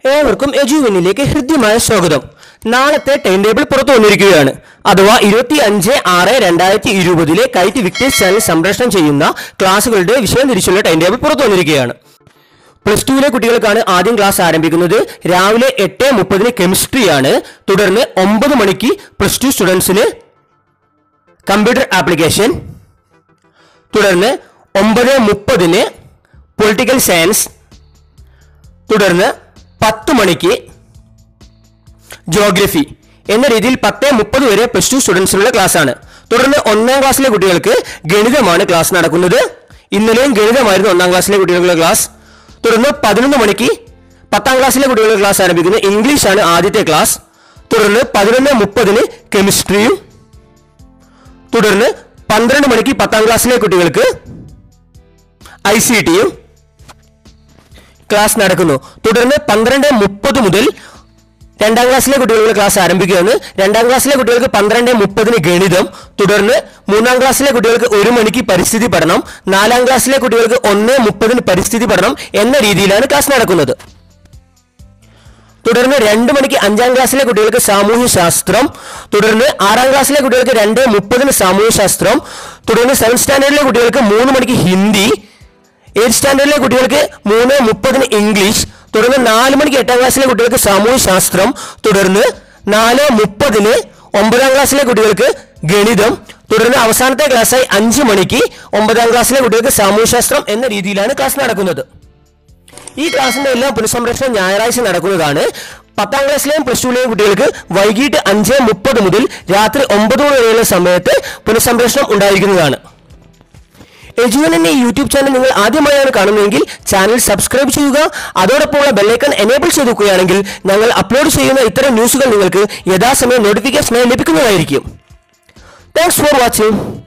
ഏവർക്കും എജുവിനിലേക്ക് ഹൃദ്യമായ സ്വാഗതം നാളത്തെ ടൈം ടേബിൾ പുറത്തു വന്നിരിക്കുകയാണ് അഥവാ ഇരുപത്തി അഞ്ച് ആറ് രണ്ടായിരത്തി ഇരുപതിലെ കൈറ്റ് വിക്ടേഴ്സ് ചാനൽ സംപ്രേഷണം ചെയ്യുന്ന ക്ലാസ്സുകളുടെ വിഷയം തിരിച്ചുള്ള ടൈം ടേബിൾ പുറത്തു വന്നിരിക്കുകയാണ് പ്ലസ് ടുവിലെ കുട്ടികൾക്കാണ് ആദ്യം ക്ലാസ് ആരംഭിക്കുന്നത് രാവിലെ എട്ട് മുപ്പതിന് കെമിസ്ട്രിയാണ് തുടർന്ന് ഒമ്പത് മണിക്ക് പ്ലസ് ടു സ്റ്റുഡൻസിന് കമ്പ്യൂട്ടർ ആപ്ലിക്കേഷൻ തുടർന്ന് ഒമ്പത് മുപ്പതിന് പൊളിറ്റിക്കൽ സയൻസ് തുടർന്ന് പത്ത് മണിക്ക് ജോഗ്രഫി എന്ന രീതിയിൽ പത്ത് മുപ്പത് വരെ പ്ലസ് ടു സ്റ്റുഡൻസിനുള്ള ക്ലാസ് ആണ് തുടർന്ന് ഒന്നാം ക്ലാസ്സിലെ കുട്ടികൾക്ക് ഗണിതമാണ് ക്ലാസ് നടക്കുന്നത് ഇന്നലെയും ഗണിതമായിരുന്നു ഒന്നാം ക്ലാസ്സിലെ കുട്ടികളുടെ ക്ലാസ് തുടർന്ന് പതിനൊന്ന് മണിക്ക് പത്താം ക്ലാസ്സിലെ കുട്ടികളുടെ ക്ലാസ് ആരംഭിക്കുന്നത് ഇംഗ്ലീഷ് ആണ് ആദ്യത്തെ ക്ലാസ് തുടർന്ന് പതിനൊന്ന് മുപ്പതിന് കെമിസ്ട്രിയും തുടർന്ന് പന്ത്രണ്ട് മണിക്ക് പത്താം ക്ലാസ്സിലെ കുട്ടികൾക്ക് ഐ സി ടിയും ക്ലാസ് നടക്കുന്നു തുടർന്ന് പന്ത്രണ്ട് മുപ്പത് മുതൽ രണ്ടാം ക്ലാസ്സിലെ കുട്ടികളുടെ ക്ലാസ് ആരംഭിക്കുകയാണ് രണ്ടാം ക്ലാസ്സിലെ കുട്ടികൾക്ക് പന്ത്രണ്ട് മുപ്പതിന് ഗണിതം തുടർന്ന് മൂന്നാം ക്ലാസ്സിലെ കുട്ടികൾക്ക് ഒരു മണിക്ക് പരിസ്ഥിതി പഠനം നാലാം ക്ലാസ്സിലെ കുട്ടികൾക്ക് ഒന്ന് മുപ്പതിന് പരിസ്ഥിതി പഠനം എന്ന രീതിയിലാണ് ക്ലാസ് നടക്കുന്നത് തുടർന്ന് രണ്ട് മണിക്ക് അഞ്ചാം ക്ലാസ്സിലെ കുട്ടികൾക്ക് സാമൂഹ്യ ശാസ്ത്രം തുടർന്ന് ആറാം ക്ലാസ്സിലെ കുട്ടികൾക്ക് രണ്ട് മുപ്പതിന് സാമൂഹ്യ ശാസ്ത്രം തുടർന്ന് സെവൻത് സ്റ്റാൻഡേർഡിലെ കുട്ടികൾക്ക് മൂന്ന് മണിക്ക് ഹിന്ദി എയ്ത്ത് സ്റ്റാൻഡേർഡിലെ കുട്ടികൾക്ക് മൂന്ന് മുപ്പതിന് ഇംഗ്ലീഷ് തുടർന്ന് നാല് മണിക്ക് എട്ടാം ക്ലാസ്സിലെ കുട്ടികൾക്ക് സാമൂഹ്യ ശാസ്ത്രം തുടർന്ന് നാല് മുപ്പതിന് ഒമ്പതാം ക്ലാസ്സിലെ കുട്ടികൾക്ക് ഗണിതം തുടർന്ന് അവസാനത്തെ ക്ലാസ്സായി അഞ്ച് മണിക്ക് ഒമ്പതാം ക്ലാസ്സിലെ കുട്ടികൾക്ക് സാമൂഹ്യശാസ്ത്രം എന്ന രീതിയിലാണ് ക്ലാസ് നടക്കുന്നത് ഈ ക്ലാസ്സിന്റെ എല്ലാം പുനഃസംരക്ഷണം ഞായറാഴ്ച നടക്കുന്നതാണ് പത്താം ക്ലാസ്സിലെയും പ്ലസ് ടുവിലെയും കുട്ടികൾക്ക് വൈകിട്ട് അഞ്ച് മുപ്പത് മുതൽ രാത്രി ഒമ്പത് മണി വരെയുള്ള സമയത്ത് പുനഃസംരക്ഷണം ഉണ്ടായിരിക്കുന്നതാണ് എജുവൻ എന്ന ഈ യൂട്യൂബ് ചാനൽ നിങ്ങൾ ആദ്യമായാണ് കാണുന്നതെങ്കിൽ ചാനൽ സബ്സ്ക്രൈബ് ചെയ്യുക അതോടൊപ്പമുള്ള ബെല്ലൈക്കൺ എനേബിൾ ചെയ്ത് വെക്കുകയാണെങ്കിൽ ഞങ്ങൾ അപ്ലോഡ് ചെയ്യുന്ന ഇത്തരം ന്യൂസുകൾ നിങ്ങൾക്ക് യഥാസമയം നോട്ടിഫിക്കേഷനായി ലഭിക്കുന്നതായിരിക്കും താങ്ക്സ് ഫോർ വാച്ചിങ്